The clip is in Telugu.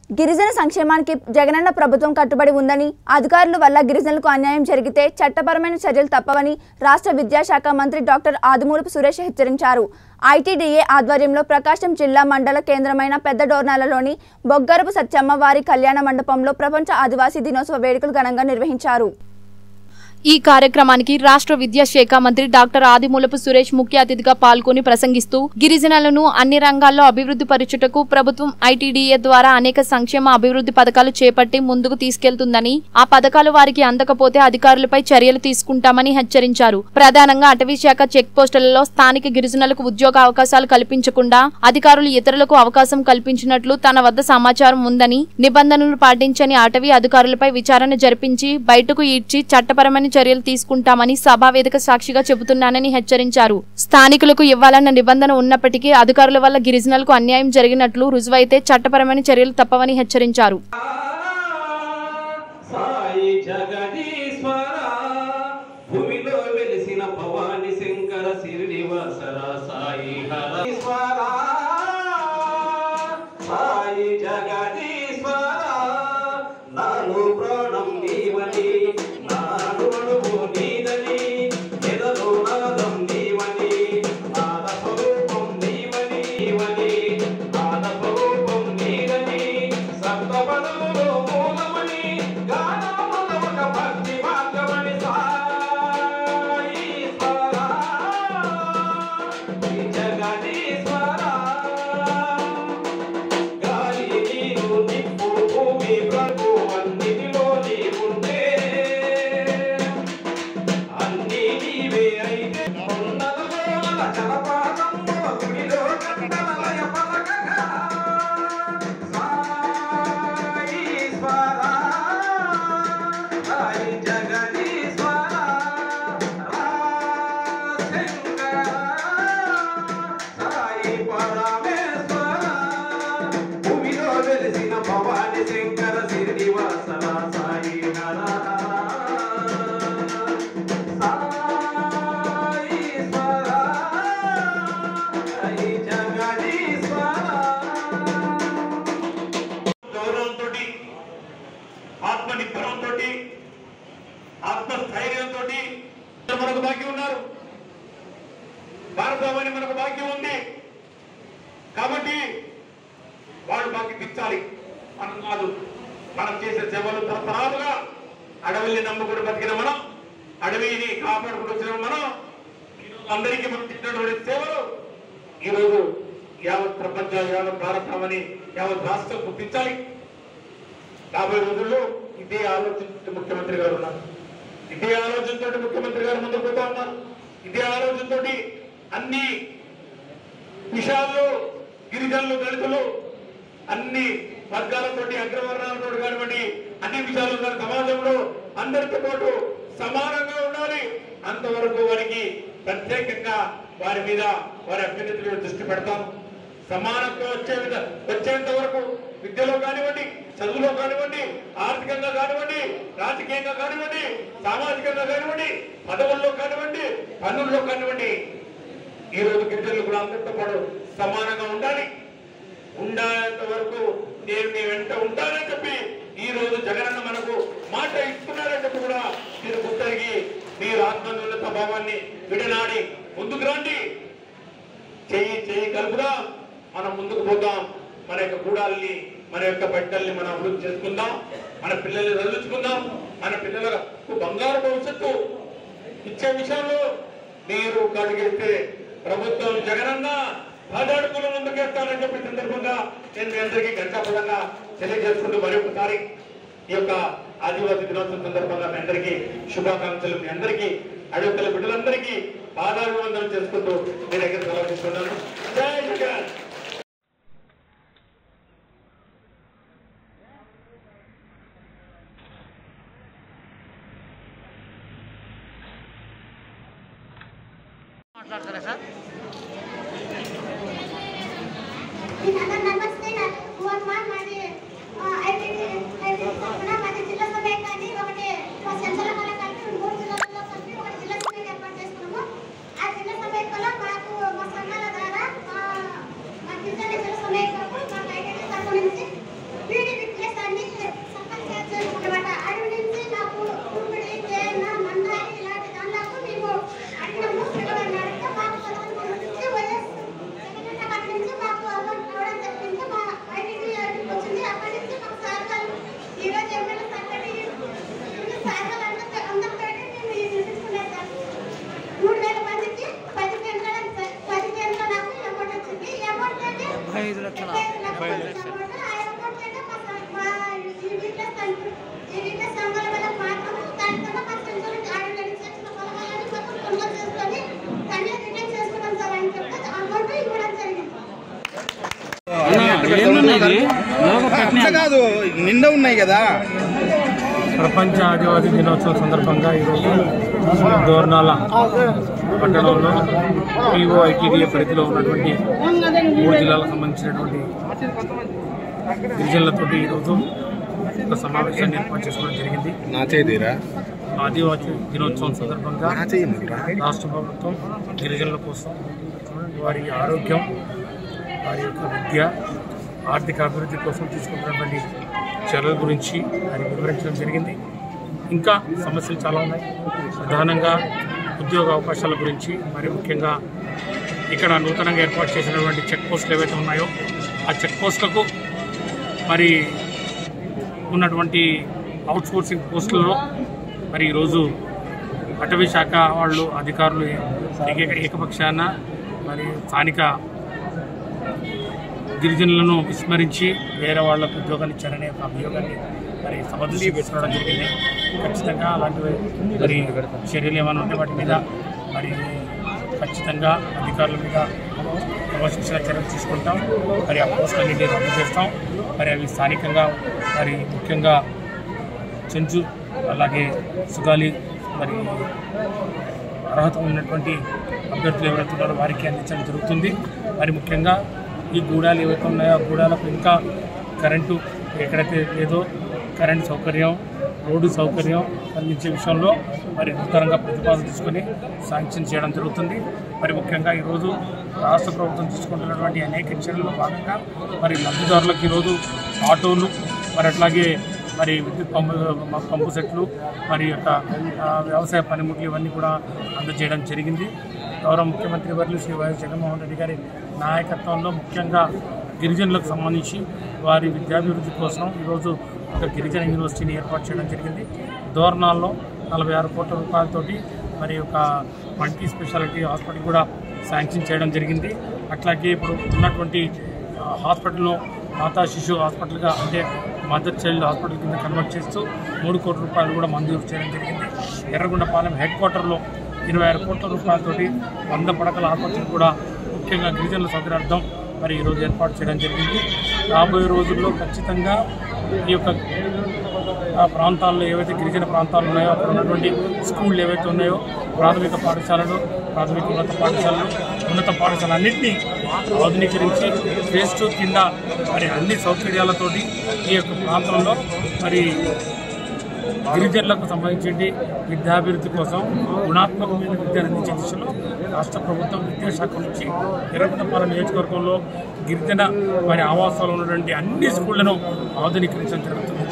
గిరిజన సంక్షేమానికి జగనన్న ప్రభుత్వం కట్టుబడి ఉందని అధికారుల వల్ల గిరిజనులకు అన్యాయం జరిగితే చట్టపరమైన చర్యలు తప్పవని రాష్ట్ర విద్యాశాఖ మంత్రి డాక్టర్ ఆదిమూలపు సురేష్ హెచ్చరించారు ఐటీడీఏ ఆధ్వర్యంలో ప్రకాశం జిల్లా మండల కేంద్రమైన పెద్ద డోర్నాలలోని బొగ్గరపు సత్యమ్మ వారి కళ్యాణ మండపంలో ప్రపంచ ఆదివాసీ దినోత్సవ వేడుకలు ఘనంగా నిర్వహించారు ఈ కార్యక్రమానికి రాష్ట్ర విద్యాశాఖ మంత్రి డాక్టర్ ఆదిమూలపు సురేష్ ముఖ్య అతిథిగా పాల్గొని ప్రసంగిస్తూ గిరిజనులను అన్ని రంగాల్లో అభివృద్ధి పరచుటకు ప్రభుత్వం ఐటీడీఏ ద్వారా అనేక సంక్షేమ అభివృద్ధి పథకాలు చేపట్టి ముందుకు తీసుకెళ్తుందని ఆ పథకాలు వారికి అందకపోతే అధికారులపై చర్యలు తీసుకుంటామని హెచ్చరించారు ప్రధానంగా అటవీ శాఖ చెక్ పోస్టులలో స్థానిక గిరిజనులకు ఉద్యోగ అవకాశాలు కల్పించకుండా అధికారులు ఇతరులకు అవకాశం కల్పించినట్లు తన వద్ద సమాచారం ఉందని నిబంధనలు పాటించని అటవీ అధికారులపై విచారణ జరిపించి బయటకు ఈడ్చి చట్టపరమైన చర్యలు తీసుకుంటామని సభా వేదిక సాక్షిగా చెబుతున్నానని హెచ్చరించారు స్థానికులకు ఇవ్వాలన్న నిబంధన ఉన్నప్పటికీ అధికారుల వల్ల గిరిజనులకు అన్యాయం జరిగినట్లు రుజువైతే చట్టపరమైన చర్యలు తప్పవని హెచ్చరించారు సాయి జగదీశ్వర భూమిలో వెలిసిన భవాని శంకర శ్రీనివాసర సాయి హరీశ్వర సాయి జగదీశ్వర నాను ప్రాణం నీవని నాను అణువు నీదని ఎదలో నాదం నీవని నాద స్వరూపం నీవని నీవని నాద స్వరూపం నీదని సప్తపదములో మూలమని గానముల ఒక భక్తి మార్గమని సాయీశ్వర జగదీశ్వర గాలి నీరు నిప్పు భూమి ప్రభు అన్నిటిలో నీవుంటే అన్నీ నీవే అయితే ఉన్నదలోన జలపాతముల గుడిలో గంటలయ పలకగా సాయీశ్వర సాయి జగదీశ్వర రాశంకర సాయి పరమేశ్వర భూమిలో వెలిసిన భవాని శంకర శ్రీనివాసర సాయి హర సాయీశ్వర సాయి జగదీశ్వర గౌరవంతో ఆత్మ నిబ్బరంతో ఆత్మస్థైర్యంతో మనకు భాగ్యం ఉన్నారు భారతమని మనకు భాగ్యం ఉంది కాబట్టి వాళ్ళు మాకు ఇప్పించాలి మనం కాదు మనం చేసే సేవలు తరతరాలుగా అడవిని నమ్ముకుని బతికిన మనం అడవిని కాపాడుకుని వచ్చిన మనం ఈరోజు అందరికీ మనం చేసినటువంటి సేవలు ఈరోజు యావత్ ప్రపంచం యావత్ భారతమని యావత్ రాష్ట్రం గుర్తించాలి రాబోయే రోజుల్లో ఇదే ఆలోచనతో ముఖ్యమంత్రి గారు ఉన్నారు ఇదే ఆలోచనతో ముఖ్యమంత్రి గారు ముందుకు పోతా ఉన్నారు ఇదే ఆలోచనతో అన్ని విషయాల్లో గిరిజనులు దళితులు అన్ని వర్గాలతోటి అగ్రవర్ణాలతో కానివ్వండి అన్ని విషయాలు ఉన్న సమాజంలో అందరితో పాటు సమానంగా ఉండాలి అంతవరకు వారికి ప్రత్యేకంగా వారి మీద వారి అభ్యున్నతి మీద దృష్టి పెడతాం సమానత్వం వచ్చే విధ వచ్చేంత వరకు విద్యలో కానివ్వండి చదువులో కానివ్వండి ఆర్థికంగా కానివ్వండి రాజకీయంగా కానివ్వండి సామాజికంగా కానివ్వండి పదవుల్లో కానివ్వండి పనుల్లో కానివ్వండి ఈ రోజు గిరిజనులు కూడా అందరితో పాటు సమానంగా ఉండాలి ఉండాలంత వరకు నేను మీ వెంట ఉంటానని చెప్పి ఈ రోజు జగనన్న మనకు మాట ఇస్తున్నారని చెప్పి కూడా మీరు గుర్తరిగి మీరు ఆత్మోన్నత భావాన్ని విడనాడి ముందుకు రండి చెయ్యి చెయ్యి కలుపుదాం మనం ముందుకు పోదాం మన యొక్క గూడాల్ని మన యొక్క బిడ్డల్ని మనం అభివృద్ధి చేసుకుందాం మన పిల్లల్ని చదివించుకుందాం మన పిల్లలకు బంగారు భవిష్యత్తు ఇచ్చే విషయంలో మీరు కడిగిస్తే ప్రభుత్వం జగనన్న పదడుగులు ముందుకేస్తానని చెప్పి సందర్భంగా నేను మీ అందరికీ గంటాపదంగా తెలియజేసుకుంటూ మరొకసారి ఈ యొక్క ఆదివాసీ దినోత్సవం సందర్భంగా మీ అందరికీ శుభాకాంక్షలు మీ అందరికీ అడుగుల బిడ్డలందరికీ పాదాభివందనం చేసుకుంటూ మీ దగ్గర సెలవు తీసుకున్నాను జై జగన్ మాట్లాడతారా సార్ నమస్తే వన్ మార్క్ మాది ఐటీ ఐటీ తరఫున మాది జిల్లా సభ కానీ ఒకటి మా సెంట్రల్ మన కలిపి మూడు జిల్లాల్లో కలిపి ఒక జిల్లా సభ ఏర్పాటు చేసుకున్నాము ఆ జిల్లా సభలో మాకు మా సంఘాల ద్వారా మా మా గిరిజన జిల్లా సభకు మాకు ఐటీ తరఫు నుంచి వీడి అట్లా కాదు నిండా ఉన్నాయి కదా ప్రపంచ ఆదివాసీ దినోత్సవం సందర్భంగా ఈరోజు దోర్నాల పట్టణంలో పిఓ ఐటీడీఏ పరిధిలో ఉన్నటువంటి మూడు జిల్లాలకు సంబంధించినటువంటి గిరిజనులతోటి ఈరోజు ఒక సమావేశాన్ని ఏర్పాటు చేసుకోవడం జరిగింది నా చేదిరా ఆదివాసీ దినోత్సవం సందర్భంగా నా చేయమంటారా రాష్ట్ర ప్రభుత్వం గిరిజనుల కోసం వారి ఆరోగ్యం వారి యొక్క విద్య ఆర్థిక అభివృద్ధి కోసం తీసుకుంటున్నటువంటి చర్యల గురించి ఆయన వివరించడం జరిగింది ఇంకా సమస్యలు చాలా ఉన్నాయి ప్రధానంగా ఉద్యోగ అవకాశాల గురించి మరి ముఖ్యంగా ఇక్కడ నూతనంగా ఏర్పాటు చేసినటువంటి చెక్ పోస్టులు ఏవైతే ఉన్నాయో ఆ చెక్ పోస్టులకు మరి ఉన్నటువంటి అవుట్సోర్సింగ్ పోస్టులలో మరి ఈరోజు అటవీ శాఖ వాళ్ళు అధికారులు ఏక ఏకపక్షాన మరి స్థానిక గిరిజనులను విస్మరించి వేరే వాళ్ళకు ఉద్యోగాలు ఇచ్చారనే ఒక అభియోగాన్ని మరి సమర్థి వేసుకోవడం జరిగింది ఖచ్చితంగా అలాంటివి మరి చర్యలు ఏమైనా ఉంటే వాటి మీద మరి ఖచ్చితంగా అధికారుల మీద క్రమశిక్షణ చర్యలు తీసుకుంటాం మరి ఆ పోస్టులన్నింటినీ రద్దు చేస్తాం మరి అవి స్థానికంగా మరి ముఖ్యంగా చెంచు అలాగే సుగాలి మరి అర్హత ఉన్నటువంటి అభ్యర్థులు ఎవరైతే ఉన్నారో వారికి అందించడం జరుగుతుంది మరి ముఖ్యంగా ఈ గూడాలు ఏవైతే ఉన్నాయో ఆ గూడాలకు ఇంకా కరెంటు ఎక్కడైతే లేదో కరెంట్ సౌకర్యం రోడ్డు సౌకర్యం అందించే విషయంలో మరి నూతనంగా ప్రతిపాదన తీసుకొని శాంక్షన్ చేయడం జరుగుతుంది మరి ముఖ్యంగా ఈరోజు రాష్ట్ర ప్రభుత్వం తీసుకుంటున్నటువంటి అనేక చర్యల్లో భాగంగా మరి లబ్ధిదారులకు ఈరోజు ఆటోలు మరి అట్లాగే మరి విద్యుత్ పంపు పంపు సెట్లు మరి యొక్క ఆ, వ్యవసాయ పనిముట్లు ఇవన్నీ కూడా అందజేయడం జరిగింది గౌరవ ముఖ్యమంత్రి వర్యులు శ్రీ వైఎస్ జగన్మోహన్ రెడ్డి గారి నాయకత్వంలో ముఖ్యంగా గిరిజనులకు సంబంధించి వారి విద్యాభివృద్ధి కోసం ఈరోజు ఒక గిరిజన యూనివర్సిటీని ఏర్పాటు చేయడం జరిగింది దోర్నాల్లో నలభై ఆరు కోట్ల రూపాయలతోటి మరి ఒక మల్టీ స్పెషాలిటీ హాస్పిటల్ కూడా శాంక్షన్ చేయడం జరిగింది అట్లాగే ఇప్పుడు ఉన్నటువంటి ఆ, హాస్పిటల్లో మాతా శిశు హాస్పిటల్గా అంటే మదర్ చైల్డ్ హాస్పిటల్ కింద కన్వర్ట్ చేస్తూ మూడు కోట్ల రూపాయలు కూడా మంజూరు చేయడం జరిగింది ఎర్రగొండపాలెం హెడ్ క్వార్టర్లో ఇరవై ఆరు కోట్ల రూపాయలతోటి వంద పడకల ఆసుపత్రి కూడా ముఖ్యంగా గిరిజనుల సౌకర్యార్థం మరి ఈరోజు ఏర్పాటు చేయడం జరిగింది రాబోయే రోజుల్లో ఖచ్చితంగా ఈ యొక్క ఆ ప్రాంతాల్లో ఏవైతే గిరిజన ప్రాంతాలు ఉన్నాయో అక్కడ ఉన్నటువంటి స్కూళ్ళు ఏవైతే ఉన్నాయో ప్రాథమిక పాఠశాలలు ప్రాథమిక ఉన్నత పాఠశాలలు ఉన్నత పాఠశాల అన్నింటినీ ఆధునీకరించి ఫేస్ టూ కింద మరి అన్ని సౌకర్యాలతోటి ఈ యొక్క ప్రాంతంలో మరి గిరిజనులకు సంబంధించి విద్యాభివృద్ధి కోసం గుణాత్మకమైన విద్యను అందించే దిశలో రాష్ట్ర ప్రభుత్వం విద్యాశాఖ నుంచి ఎర్రగొండపాలెం నియోజకవర్గంలో గిరిజన మరి ఆవాసాలు ఉన్నటువంటి అన్ని స్కూళ్లను ఆధునీకరించడం జరుగుతుంది